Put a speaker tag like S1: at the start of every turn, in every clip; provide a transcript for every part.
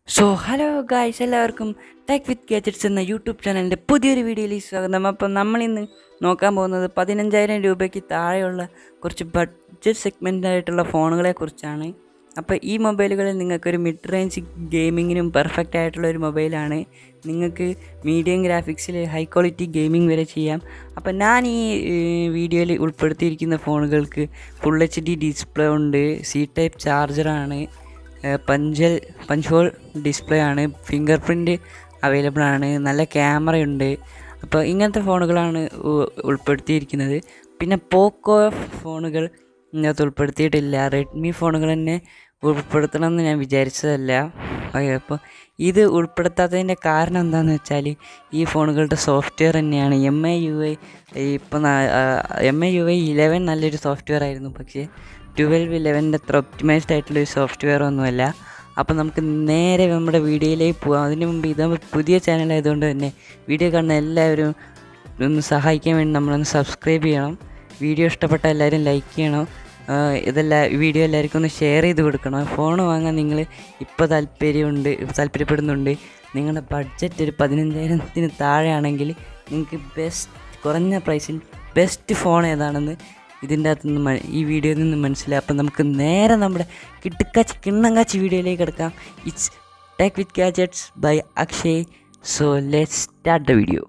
S1: so hello guys എല്ലാവർക്കും tech with gadgets എന്ന YouTube ചാനലിൻ്റെ പുതിയൊരു വീഡിയോയിലേക്ക് സ്വാഗതം അപ്പം നമ്മളിന്ന് നോക്കാൻ പോകുന്നത് പതിനഞ്ചായിരം രൂപയ്ക്ക് താഴെയുള്ള കുറച്ച് ബഡ്ജറ്റ് സെഗ്മെൻ്റ് ആയിട്ടുള്ള ഫോണുകളെ കുറിച്ചാണ് അപ്പോൾ ഈ മൊബൈലുകളിൽ നിങ്ങൾക്കൊരു മിഡ് റേഞ്ച് ഗെയിമിങ്ങിനും പെർഫെക്റ്റ് ആയിട്ടുള്ള ഒരു മൊബൈലാണ് നിങ്ങൾക്ക് മീഡിയം ഗ്രാഫിക്സിൽ ഹൈ ക്വാളിറ്റി ഗെയിമിംഗ് വരെ ചെയ്യാം അപ്പോൾ ഞാൻ ഈ വീഡിയോയിൽ ഉൾപ്പെടുത്തിയിരിക്കുന്ന ഫോണുകൾക്ക് ഫുൾ എച്ച് ഡി ഡിസ്പ്ലേ ഉണ്ട് സി ടൈപ്പ് ചാർജറാണ് പഞ്ചൽ പഞ്ച് ഹോൾ ഡിസ്പ്ലേ ആണ് ഫിംഗർ പ്രിൻ്റ് അവൈലബിൾ ആണ് നല്ല ക്യാമറയുണ്ട് അപ്പോൾ ഇങ്ങനത്തെ ഫോണുകളാണ് ഉ- ഉൾപ്പെടുത്തിയിരിക്കുന്നത് പിന്നെ പോക്കോ ഫോണുകൾ ഇതിനകത്ത് ഉൾപ്പെടുത്തിയിട്ടില്ല റെഡ്മി ഫോണുകൾ തന്നെ ഉൾപ്പെടുത്തണം എന്ന് ഞാൻ വിചാരിച്ചതല്ല അപ്പോൾ ഇത് ഉൾപ്പെടുത്താത്തതിൻ്റെ കാരണം എന്താണെന്ന് വെച്ചാൽ ഈ ഫോണുകളുടെ സോഫ്റ്റ്വെയർ തന്നെയാണ് എം ഐ യു ഐ ഇപ്പം M I U I eleven നല്ലൊരു സോഫ്റ്റ്വെയർ ആയിരുന്നു പക്ഷേ ട്വൽവ് ഇലവൻ്റെ അത്ര ഒപ്റ്റിമൈസ്ഡ് ആയിട്ടുള്ളൊരു സോഫ്റ്റ്വെയർ ഒന്നുമല്ല അപ്പോൾ നമുക്ക് നേരെ നമ്മുടെ വീഡിയോയിലേക്ക് പോകാം അതിന് മുമ്പ് ഇത് പുതിയ ചാനൽ ആയതുകൊണ്ട് തന്നെ വീഡിയോ കാണുന്ന എല്ലാവരും ഒന്ന് സഹായിക്കാൻ വേണ്ടി നമ്മളൊന്ന് സബ്സ്ക്രൈബ് ചെയ്യണം വീഡിയോ ഇഷ്ടപ്പെട്ട എല്ലാവരും ലൈക്ക് ചെയ്യണം ആഹ് ഇതെല്ലാം വീഡിയോ എല്ലാവർക്കും ഒന്ന് ഷെയർ ചെയ്ത് കൊടുക്കണം ഫോൺ വാങ്ങാൻ നിങ്ങൾ ഇപ്പോൾ താല്പര്യമുണ്ട് താല്പര്യപ്പെടുന്നുണ്ട് നിങ്ങളുടെ ബഡ്ജറ്റ് ഒരു പതിനഞ്ചായിരത്തിന് താഴെയാണെങ്കിൽ നിങ്ങൾക്ക് ബെസ്റ്റ് കുറഞ്ഞ പ്രൈസിൽ ബെസ്റ്റ് ഫോൺ ഏതാണെന്ന് ഇതിൻ്റെ അകത്ത് നിന്ന് മ- ഈ വീഡിയോയിൽ നിന്ന് മനസ്സിലായി അപ്പം നമുക്ക് നേരെ നമ്മുടെ കിട്ടുക്കാച്ചി കിണ്ണങ്കാച്ചി വീഡിയോയിലേക്ക് കിടക്കാം it's tech with gadgets by Akshay so let start the video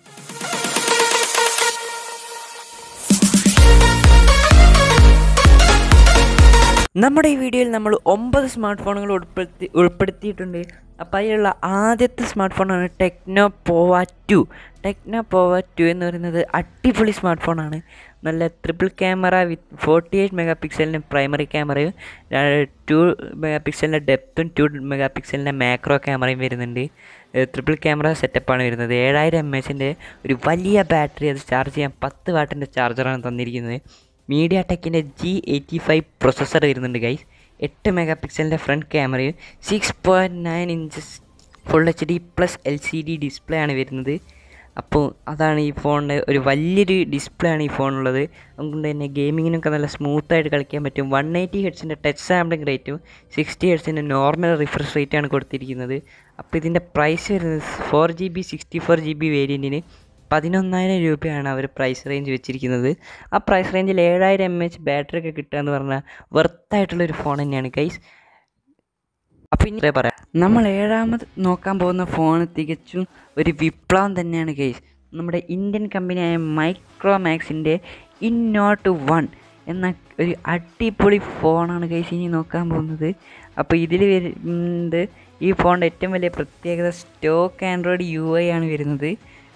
S1: നമ്മുടെ ഈ വീഡിയോയിൽ നമ്മൾ ഒമ്പത് സ്മാർട്ട് ഫോണുകൾ ഉൾപ്പെടുത്തി ഉൾപ്പെടുത്തിയിട്ടുണ്ട് അപ്പോൾ അതിലുള്ള ആദ്യത്തെ സ്മാർട്ട് ഫോണാണ് ടെക്നോ പോവ ടു ടെക്നോ പോവ ടു എന്ന് പറയുന്നത് അടിപൊളി സ്മാർട്ട് ഫോണാണ് നല്ല triple camera with forty eight mega പിക്സലിൻ്റെ പ്രൈമറി ക്യാമറയും ടു മെഗാ പിക്സലിൻ്റെ ഡെപ്തും ടു മെഗാ പിക്സലിൻ്റെ മാക്രോ ക്യാമറയും വരുന്നുണ്ട് ട്രിപ്പിൾ ക്യാമറ സെറ്റപ്പാണ് വരുന്നത് ഏഴായിരം എം എച്ചിൻ്റെ ഒരു വലിയ ബാറ്ററി അത് ചാർജ് ചെയ്യാൻ പത്ത് വാട്ടിൻ്റെ ചാർജറാണ് തന്നിരിക്കുന്നത് മീഡിയ ടെക്കിൻ്റെ ജി എയ്റ്റി ഫൈവ് പ്രൊസസ്സർ വരുന്നുണ്ട് ഗൈസ് എട്ട് മെഗാ പിക്സലിൻ്റെ ഫ്രണ്ട് ക്യാമറയും six point nine inches full H D plus L C D display ആണ് വരുന്നത് അപ്പോൾ അതാണ് ഈ ഫോണിൻ്റെ ഒരു വലിയൊരു ഡിസ്പ്ലേ ആണ് ഈ ഫോണുള്ളത് അതുകൊണ്ട് തന്നെ ഗെയിമിങ്ങിനൊക്കെ നല്ല സ്മൂത്തായിട്ട് കളിക്കാൻ പറ്റും വൺ എയ്റ്റി ഹെഡ്സിൻ്റെ ടച്ച് സാമ്പിളിംഗ് റേറ്റും സിക്സ്റ്റി ഹെഡ്സിൻ്റെ നോർമൽ റിഫ്രഷ് റേറ്റാണ് കൊടുത്തിരിക്കുന്നത് അപ്പോൾ ഇതിൻ്റെ പ്രൈസ് വരുന്നത് four G B sixty four G B വേരിയൻറ്റിന് പതിനൊന്നായിരം രൂപയാണ് അവർ പ്രൈസ് റേഞ്ച് വെച്ചിരിക്കുന്നത് ആ പ്രൈസ് റേഞ്ചിൽ ഏഴായിരം എം എച്ച് ബാറ്ററി ഒക്കെ കിട്ടുക എന്ന് പറഞ്ഞാൽ വെർത്തായിട്ടുള്ളൊരു ഫോൺ തന്നെയാണ് ഗൈസ് അപ്പോൾ ഇനി ഇത്രേ പറയാം നമ്മൾ ഏഴാമത് നോക്കാൻ പോകുന്ന ഫോൺ തികച്ചും ഒരു വിപ്ലവം തന്നെയാണ് ഗൈസ് നമ്മുടെ ഇന്ത്യൻ കമ്പനിയായ മൈക്രോമാക്സിൻ്റെ ഇന്നോട്ട് വൺ എന്ന ഒരു അടിപൊളി ഫോണാണ് ഗൈസ് ഇനി നോക്കാൻ പോകുന്നത് അപ്പോൾ ഇതിൽ വരുന്നത് ഈ ഫോണിൻ്റെ ഏറ്റവും വലിയ പ്രത്യേകത സ്റ്റോക്ക് ആൻഡ്രോയിഡ് യു ഐ ആണ് വരുന്നത്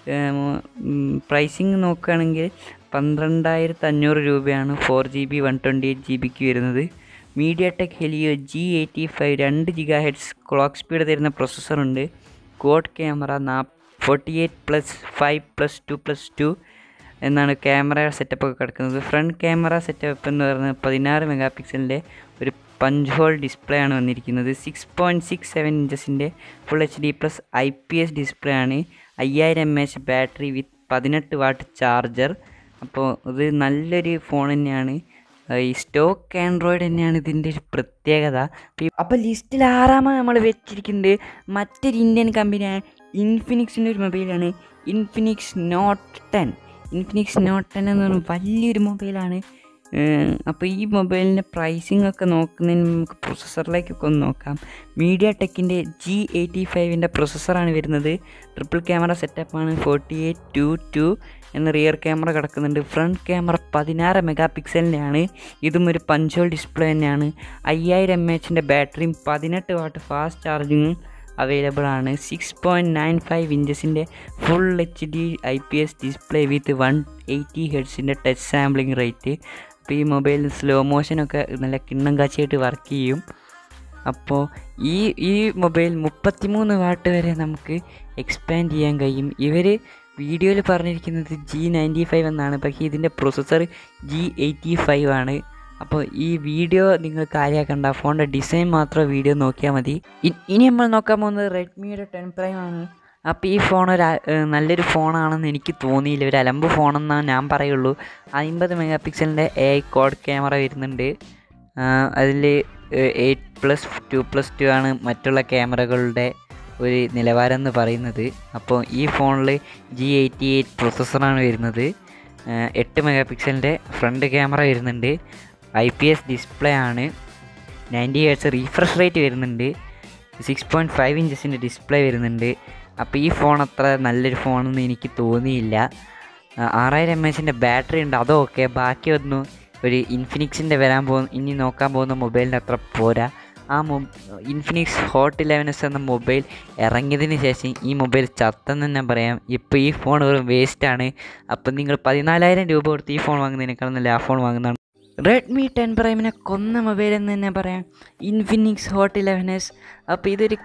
S1: പ്രൈസിങ് നോക്കുകയാണെങ്കിൽ പന്ത്രണ്ടായിരത്തി അഞ്ഞൂറ് രൂപയാണ് four G B one twenty eight G ബിക്ക് വരുന്നത് MediaTek Helio G eighty five രണ്ട് ജിഗാ ഹെഡ്സ് ക്ലോക്ക് സ്പീഡ് തരുന്ന പ്രൊസസ്സറുണ്ട് കോഡ് ക്യാമറ നാ forty eight plus five plus two plus two എന്നാണ് ക്യാമറ സെറ്റപ്പ് ഒക്കെ കിടക്കുന്നത് ഫ്രണ്ട് ക്യാമറ സെറ്റപ്പ് എന്ന് പറയുന്നത് പതിനാറ് മെഗാ പിക്സലിൻ്റെ ഒരു പഞ്ച് ഹോൾ ഡിസ്പ്ലേ ആണ് വന്നിരിക്കുന്നത് സിക്സ് പോയിൻറ്റ് സിക്സ് സെവൻ ഇഞ്ചസിൻ്റെ full H D plus I P S display ആണ് അയ്യായിരം എം എച്ച് ബാറ്ററി വിത്ത് പതിനെട്ട് വാട്ട് ചാർജർ അപ്പോൾ ഇത് നല്ലൊരു ഫോൺ തന്നെയാണ് ഈ സ്റ്റോക്ക് ആൻഡ്രോയിഡ് തന്നെയാണ് ഇതിൻ്റെ ഒരു പ്രത്യേകത അപ്പോൾ ലിസ്റ്റിൽ ആറാമത് നമ്മൾ വെച്ചിരിക്കുന്നത് മറ്റൊരു ഇന്ത്യൻ കമ്പനിയായ ഇൻഫിനിക്സിൻ്റെ ഒരു മൊബൈലാണ് Infinix note ten Infinix note ten എന്ന് പറയുന്നത് വലിയൊരു മൊബൈലാണ് അപ്പോൾ ഈ മൊബൈലിൻ്റെ പ്രൈസിംഗ് ഒക്കെ നോക്കുന്നതിന് നമുക്ക് പ്രൊസസ്സറിലേക്കൊക്കെ ഒന്ന് നോക്കാം മീഡിയ ടെക്കിൻ്റെ ജി എയ്റ്റി ഫൈവിൻ്റെ പ്രൊസസ്സറാണ് വരുന്നത് ട്രിപ്പിൾ ക്യാമറ സെറ്റപ്പാണ് ഫോർട്ടി എയ്റ്റ് ടു ടു എന്ന റിയർ ക്യാമറ കിടക്കുന്നുണ്ട് ഫ്രണ്ട് ക്യാമറ പതിനാറ് മെഗാ പിക്സലിൻ്റെയാണ് ഇതും ഒരു പഞ്ചോൾ ഡിസ്പ്ലേ തന്നെയാണ് അയ്യായിരം എം എച്ചിൻ്റെ ബാറ്ററിയും പതിനെട്ട് വാട്ട് ഫാസ്റ്റ് ചാർജിങ്ങും അവൈലബിൾ ആണ് സിക്സ് പോയിൻറ്റ് നയൻ ഫൈവ് ഇഞ്ചസിൻ്റെ full H D I P S display with one eighty ഹെഡ്സിൻ്റെ ടച്ച് സാമ്പിളിംഗ് റേറ്റ് അപ്പോൾ ഈ മൊബൈലിൽ സ്ലോ മോഷനൊക്കെ നല്ല കിണ്ണം കാച്ചിയായിട്ട് വർക്ക് ചെയ്യും അപ്പോൾ ഈ ഈ മൊബൈൽ മുപ്പത്തിമൂന്ന് വാട്ട് വരെ നമുക്ക് എക്സ്പാൻഡ് ചെയ്യാൻ കഴിയും ഇവർ വീഡിയോയിൽ പറഞ്ഞിരിക്കുന്നത് ജി നയൻറ്റി ഫൈവ് എന്നാണ് പക്ഷേ ഇതിൻ്റെ പ്രൊസസ്സർ ജി എയ്റ്റി ഫൈവ് ആണ് അപ്പോൾ ഈ വീഡിയോ നിങ്ങൾ കാര്യമാക്കണ്ട ഫോണിൻ്റെ ഡിസൈൻ മാത്രം വീഡിയോ നോക്കിയാൽ മതി ഇ- ഇനി നമ്മൾ നോക്കാൻ പോകുന്നത് റെഡ്മിയുടെ ടെൻ പ്രൈം ആണ് അപ്പോൾ ഈ ഫോൺ ഒരു അ- ഏഹ് നല്ലൊരു ഫോണാണെന്ന് എനിക്ക് തോന്നിയില്ല ഒരു അലമ്പ് ഫോണെന്നാണ് ഞാൻ പറയുള്ളൂ അമ്പത് മെഗാ പിക്സലിൻ്റെ എ ഐ കോഡ് ക്യാമറ വരുന്നുണ്ട് അതിൽ eight plus two plus two ആണ് മറ്റുള്ള ക്യാമറകളുടെ ഒരു നിലവാരം എന്ന് പറയുന്നത് അപ്പോൾ ഈ ഫോണിൽ ജി എയ്റ്റി എയ്റ്റ് പ്രൊസസ്സറാണ് വരുന്നത് ഏഹ് എട്ട് മെഗാ പിക്സലിൻ്റെ ഫ്രണ്ട് ക്യാമറ വരുന്നുണ്ട് ഐ പി എസ് ഡിസ്പ്ലേ ആണ് നയൻറ്റി ഹേർട്സ് റീഫ്രഷ് റേറ്റ് വരുന്നുണ്ട് സിക്സ് പോയിൻറ്റ് ഫൈവ് ഇഞ്ചസിൻ്റെ ഡിസ്പ്ലേ വരുന്നുണ്ട് അപ്പോൾ ഈ ഫോൺ അത്ര നല്ലൊരു ഫോണെന്ന് എനിക്ക് തോന്നിയില്ല ആ, ആറായിരം എം എച്ചിൻ്റെ ബാറ്ററി ഉണ്ട് അതൊക്കെ ബാക്കിയൊന്നും ഒരു ഇൻഫിനിക്സിൻ്റെ വരാൻ പോകുന്ന ഇനി നോക്കാൻ പോകുന്ന മൊബൈലിൻ്റെ അത്ര പോരാ ആ മൊ ഇൻഫിനിക്സ് ഹോട്ട് ഇലവൻ എസ് എന്ന മൊബൈൽ ഇറങ്ങിയതിന് ശേഷം ഈ മൊബൈൽ ചത്തെന്ന് തന്നെ പറയാം ഇപ്പോൾ ഈ ഫോൺ വെറും വേസ്റ്റാണ് അപ്പം നിങ്ങൾ പതിനാലായിരം രൂപ കൊടുത്ത് ഈ ഫോൺ വാങ്ങുന്നതിനേക്കാൾ നല്ല ആ ഫോൺ വാങ്ങുന്നതാണ് റെഡ്മി ടെൻ പ്രൈമിനെ കൊന്ന മൊബൈൽ എന്ന് തന്നെ പറയാം ഇൻഫിനിക്സ് ഹോട്ട് ഇലവൻ എസ് അപ്പോൾ ഇതൊരു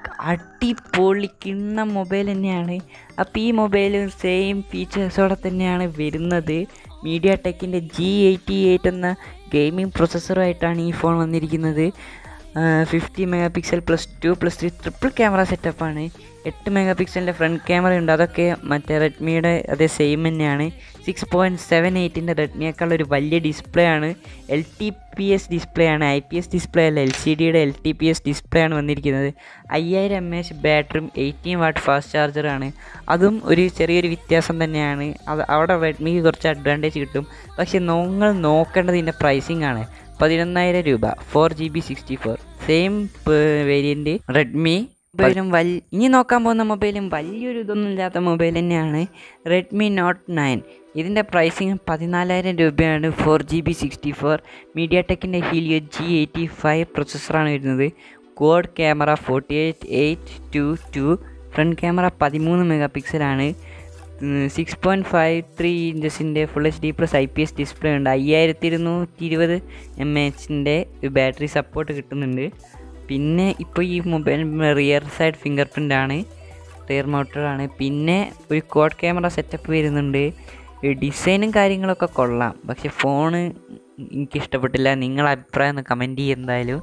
S1: അടിപൊളി കിണ്ണ മൊബൈൽ തന്നെയാണ് അപ്പോൾ ഈ മൊബൈൽ സെയിം ഫീച്ചേഴ്സോടെ തന്നെയാണ് വരുന്നത് മീഡിയ ടെക്കിൻ്റെ ജി എയ്റ്റി എയ്റ്റ് എന്ന ഗെയിമിംഗ് പ്രൊസസ്സറുമായിട്ടാണ് ഈ ഫോൺ വന്നിരിക്കുന്നത് fifty mega pixel plus two plus three triple camera സെറ്റപ്പാണ് എട്ട് മെഗാ പിക്സലിൻ്റെ ഫ്രണ്ട് ക്യാമറ ഉണ്ട് അതൊക്കെ മറ്റേ റെഡ്മിയുടെ അതേ സെയിം തന്നെയാണ് സിക്സ് പോയിൻറ്റ് സെവൻ എയ്റ്റിൻ്റെ റെഡ്മിയേക്കാൾ ഒരു വലിയ ഡിസ്പ്ലേ ആണ് L T P S display ആണ് ഐ പി എസ് ഡിസ്പ്ലേ അല്ല എൽ സി ഡിയുടെ L T P S display ആണ് വന്നിരിക്കുന്നത് അയ്യായിരം എം എച്ച് ബാറ്ററിയും എയ്റ്റീൻ വാട്ട് ഫാസ്റ്റ് ചാർജറാണ് അതും ഒരു ചെറിയൊരു വ്യത്യാസം തന്നെയാണ് അത് അവിടെ റെഡ്മിക്ക് കുറച്ച് അഡ്വാൻറ്റേജ് കിട്ടും പക്ഷേ നിങ്ങൾ നോക്കേണ്ടത് ഇതിൻ്റെ പ്രൈസിങ് ആണ് പതിനൊന്നായിരം രൂപ four G B sixty four same variant Redmi മൊബൈലും വലിയ ഇനി നോക്കാൻ പോകുന്ന മൊബൈലും വലിയൊരു ഇതൊന്നും ഇല്ലാത്ത മൊബൈൽ തന്നെയാണ് റെഡ്മി നോട്ട് നയൻ ഇതിൻ്റെ പ്രൈസിങ് പതിനാലായിരം രൂപയാണ് four G B sixty four media ടെക്കിൻ്റെ ഹീലിയോ ജി എയ്റ്റി ഫൈവ് പ്രൊസസ്സറാണ് വരുന്നത് quad camera forty eight eight two two front camera പതിമൂന്ന് മെഗാ പിക്സലാണ് സിക്സ് പോയിൻറ്റ് ഫൈവ് ത്രീ ഇഞ്ചസിൻ്റെ full H D plus I P S display ഉണ്ട് അയ്യായിരത്തി ഇരുന്നൂറ്റി ഇരുപത് എം എച്ചിൻ്റെ ബാറ്ററി സപ്പോർട്ട് കിട്ടുന്നുണ്ട് പിന്നെ ഇപ്പോൾ ഈ mobile rear side fingerprint ആണ് റിയർ മോട്ടറാണ് പിന്നെ ഒരു കോഡ് ക്യാമറ സെറ്റപ്പ് വരുന്നുണ്ട് ഡിസൈനും കാര്യങ്ങളൊക്കെ കൊള്ളാം പക്ഷെ ഫോണ് എനിക്ക് ഇഷ്ടപ്പെട്ടില്ല നിങ്ങളെ അഭിപ്രായം ഒന്ന് കമൻറ്റ് ചെയ്യുക എന്തായാലും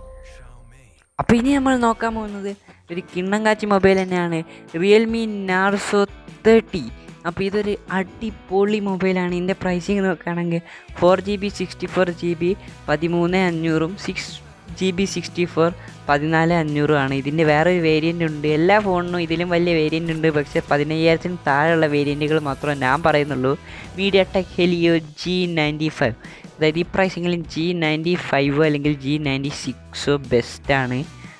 S1: അപ്പോൾ ഇനി നമ്മൾ നോക്കാൻ പോകുന്നത് ഒരു കിണ്ണം കാച്ചി മൊബൈൽ തന്നെയാണ് റിയൽമി നാർസോ തേർട്ടി അപ്പോൾ ഇതൊരു അടിപൊളി മൊബൈലാണ് ഇതിൻ്റെ പ്രൈസിങ് നോക്കുകയാണെങ്കിൽ four G B sixty four G B പതിമൂന്ന് അഞ്ഞൂറും six G B sixty four പതിനാല് അഞ്ഞൂറുമാണ് ഇതിൻ്റെ വേറൊരു വേരിയൻ്റ് ഉണ്ട് എല്ലാ ഫോണിനും ഇതിലും വലിയ വേരിയൻ്റ് ഉണ്ട് പക്ഷേ പതിനയ്യായിരത്തിന് താഴെയുള്ള വേരിയൻറ്റുകൾ മാത്രമേ ഞാൻ പറയുന്നുള്ളൂ MediaTek Helio G ninety five അതായത് ഈ പ്രൈസിങ്ങിൽ ജി നയൻറ്റി ഫൈവോ അല്ലെങ്കിൽ ജി നയൻറ്റി സിക്സോ ബെസ്റ്റാണ്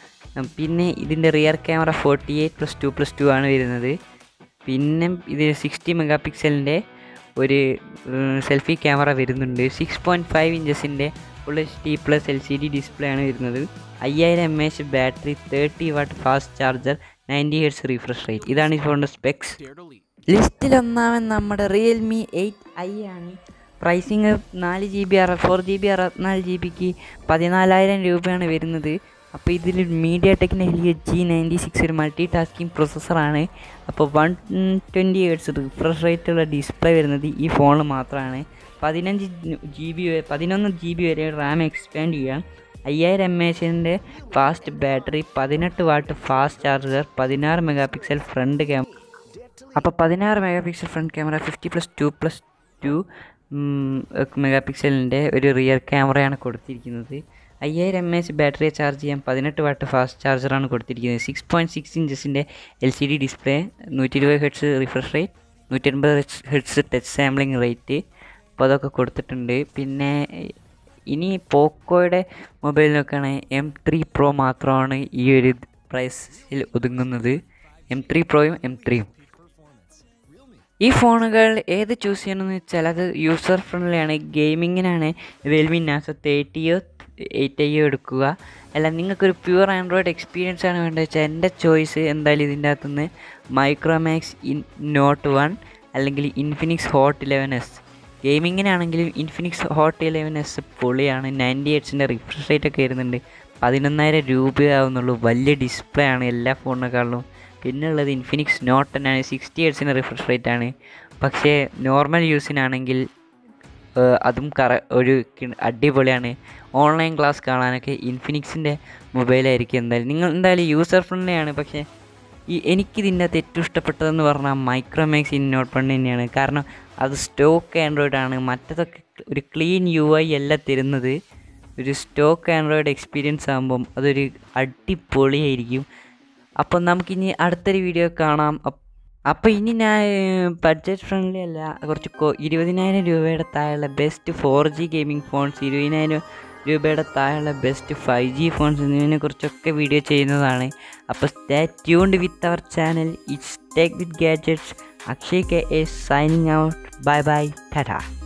S1: പിന്നെ ഇതിൻ്റെ rear camera forty eight plus two plus two ആണ് വരുന്നത് പിന്നെ ഇത് സിക്സ്റ്റി മെഗാ പിക്സലിൻ്റെ ഒരു സെൽഫി ക്യാമറ വരുന്നുണ്ട് സിക്സ് പോയിൻറ്റ് ഫൈവ് ഇഞ്ചസിൻ്റെ full H D plus L C D display ആണ് വരുന്നത് അയ്യായിരം M H battery thirty watt fast charger ninety hertz refresh rate ഇതാണ് ഈ ഫോണിൻ്റെ സ്പെക്സ് ലിസ്റ്റിൽ ഒന്നാമൻ നമ്മുടെ റിയൽമി എയ്റ്റ് ഐ ആണ് പ്രൈസിങ് നാല് ജി ബി അറ ഫോർ ജി ബി അറുപത്തിനാല് ജി ബിക്ക് പതിനാലായിരം രൂപയാണ് വരുന്നത് അപ്പോൾ ഇതിൽ മീഡിയ ടെക്കിൻ്റെ ഹെലിയോ ജി നയൻറ്റി സിക്സ് ഒരു മൾട്ടി ടാസ്കിങ് പ്രൊസസ്സറാണ് അപ്പോൾ വൺ ട്വൻറ്റി ഹേർട്സ് റിഫ്രഷ് റേറ്റുള്ള ഡിസ്പ്ലേ വരുന്നത് ഈ ഫോണിൽ മാത്രമാണ് പതിനഞ്ച് ജി ബി പതിനൊന്ന് ജി ബി വരെ റാം എക്സ്പാൻഡ് ചെയ്യാം അയ്യായിരം എം എച്ചിൻ്റെ ഫാസ്റ്റ് ബാറ്ററി പതിനെട്ട് വാട്ട് ഫാസ്റ്റ് ചാർജർ പതിനാറ് മെഗാ പിക്സൽ ഫ്രണ്ട് ക്യാമറ അപ്പോൾ പതിനാറ് mega pixel front camera fifty plus two plus two mega പിക്സലിൻ്റെ ഒരു റിയർ ക്യാമറയാണ് കൊടുത്തിരിക്കുന്നത് അയ്യായിരം എം എച്ച് ബാറ്ററിയെ ചാർജ് ചെയ്യാൻ പതിനെട്ട് വാട്ട് ഫാസ്റ്റ് ചാർജറാണ് കൊടുത്തിരിക്കുന്നത് സിക്സ് പോയിൻറ്റ് സിക്സ് ഇഞ്ചസിൻ്റെ എൽ സി ഡി ഡിസ്പ്ലേ നൂറ്റി ഇരുപത് ഹെഡ്സ് റിഫ്രഷ് റേറ്റ് നൂറ്റി എൺപത് ഹെഡ്സ് ടച്ച് സാമ്പിളിംഗ് റേറ്റ് അപ്പോൾ അതൊക്കെ കൊടുത്തിട്ടുണ്ട് പിന്നെ ഇനി പോക്കോയുടെ മൊബൈൽ നോക്കുകയാണെങ്കിൽ എം ത്രീ പ്രോ മാത്രമാണ് ഈ ഒരു പ്രൈസിൽ ഒതുങ്ങുന്നത് എം ത്രീ പ്രോയും എം ത്രീയും ഈ ഫോണുകൾ ഏത് ചൂസ് ചെയ്യണമെന്ന് വെച്ചാൽ അത് യൂസർ ഫ്രണ്ട്ലി ആണ് ഗെയിമിങ്ങിനാണ് റിയൽമി നാസോ തേർട്ടിയോ എയ്റ്റ് ഐയോ എടുക്കുക അല്ല നിങ്ങൾക്കൊരു പ്യുവർ ആൻഡ്രോയിഡ് എക്സ്പീരിയൻസ് ആണ് വേണ്ടത് വെച്ചാൽ എൻ്റെ ചോയ്സ് എന്തായാലും ഇതിൻ്റെ അകത്തുനിന്ന് മൈക്രോമാക്സ് ഇൻ നോട്ട് വൺ അല്ലെങ്കിൽ ഇൻഫിനിക്സ് ഹോട്ട് ഇലവൻ എസ് ഗെയിമിങ്ങിനാണെങ്കിലും ഇൻഫിനിക്സ് ഹോട്ട് ഇലവൻ എസ് പൊളിയാണ് നയൻറ്റി എയ്റ്റ്സിൻ്റെ റിഫ്രഷ് റേറ്റ് ഒക്കെ വരുന്നുണ്ട് പതിനൊന്നായിരം രൂപയാവുന്നുള്ളൂ വലിയ ഡിസ്പ്ലേ ആണ് എല്ലാ ഫോണിനെക്കാളും പിന്നെ ഉള്ളത് ഇൻഫിനിക്സ് നോട്ട് തന്നെയാണ് സിക്സ്റ്റി എയ്റ്റ്സിൻ്റെ റിഫ്രഷ് റേറ്റ് ആണ് പക്ഷേ നോർമൽ യൂസിനാണെങ്കിൽ ഏഹ് അതും കറ ഒരു കി- അടിപൊളിയാണ് ഓൺലൈൻ ക്ലാസ് കാണാനൊക്കെ ഇൻഫിനിക്സിൻ്റെ മൊബൈലായിരിക്കും എന്തായാലും നിങ്ങൾ എന്തായാലും യൂസർ ഫ്രണ്ട്ലി ആണ് പക്ഷേ ഈ എനിക്കിതിൻ്റെ അകത്ത് ഏറ്റവും ഇഷ്ടപ്പെട്ടതെന്ന് പറഞ്ഞാൽ മൈക്രോമാക്സ് ഇൻ നോട്ട് വൺ തന്നെയാണ് കാരണം അത് സ്റ്റോക്ക് ആൻഡ്രോയിഡ് ആണ് മറ്റതൊക്കെ ഒരു ക്ലീൻ യു ഐ അല്ല തരുന്നത് ഒരു സ്റ്റോക്ക് ആൻഡ്രോയിഡ് എക്സ്പീരിയൻസ് ആകുമ്പം അതൊരു അടിപൊളിയായിരിക്കും അപ്പം നമുക്കിനി അടുത്തൊരു വീഡിയോ കാണാം അപ്പ് അപ്പോൾ ഇനി ഞാൻ ബഡ്ജറ്റ് ഫ്രണ്ട്ലി അല്ല കുറച്ച് കൊ- ഇരുപതിനായിരം രൂപയുടെ താഴെയുള്ള best four G gaming phones ഇരുപതിനായിരം രൂപയുടെ താഴെയുള്ള ബെസ്റ്റ് ഫൈവ് ജി ഫോൺസ് എന്നിവനെ കുറിച്ചൊക്കെ വീഡിയോ ചെയ്യുന്നതാണ് അപ്പോൾ stay tuned with our channel it's tech with gadgets Akshay K S signing out bye bye Tata